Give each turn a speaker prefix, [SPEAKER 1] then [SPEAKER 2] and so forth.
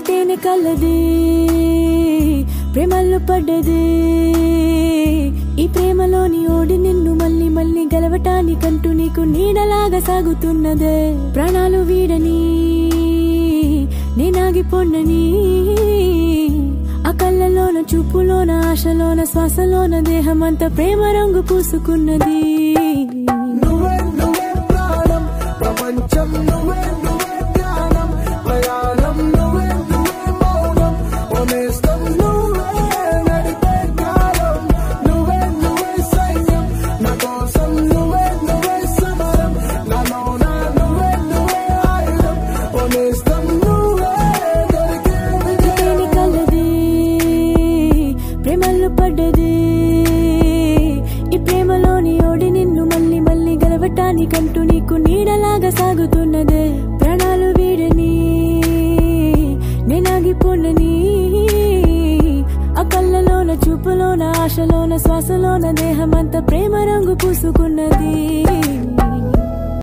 [SPEAKER 1] తేనె కల్లది ప్రేమల్లో పడ్డది ఈ ప్రేమలోని ఓడి నిన్ను మళ్ళీ మళ్ళీ గెలవటానికంటూ నీకు నీడలాగా సాగుతున్నదే ప్రాణాలు వీడని నేనాగిపోండని ఆ కళ్ళలోన చూపులోన ఆశలోన శ్వాసలోన దేహమంతా ప్రేమ రంగు పూసుకున్నది
[SPEAKER 2] నువ్వే నువ్వే ప్రాణం ప్రపంచం నువ్వే నువ్వే ధ్యానం ప్రయాణం నువ్వే నువ్వే మౌనం ఓనేస్తం నువ్వే నడిపే కాలం నువ్వే నువ్వే సైన్యం నా కోసం నువ్వే నువ్వే సమరం నాలోన నువ్వే నువ్వే ఆయుధం ఓనేస్తం నువ్వే దొరికే విజయం
[SPEAKER 1] తేనె కల్లది ప్రేమల్లో పడ్డది ఈ ప్రేమలోని ఓడి నిన్ను మళ్ళీ మళ్ళీ గెలవటానికంటూ నీకు నీడలాగా సాగుతున్నదే ప్రాణాలు వీడని నేనాగిపోండని ఆ కళ్ళలోన చూపులోన ఆశలోన శ్వాసలోన దేహమంతా ప్రేమ రంగు పూసుకున్నది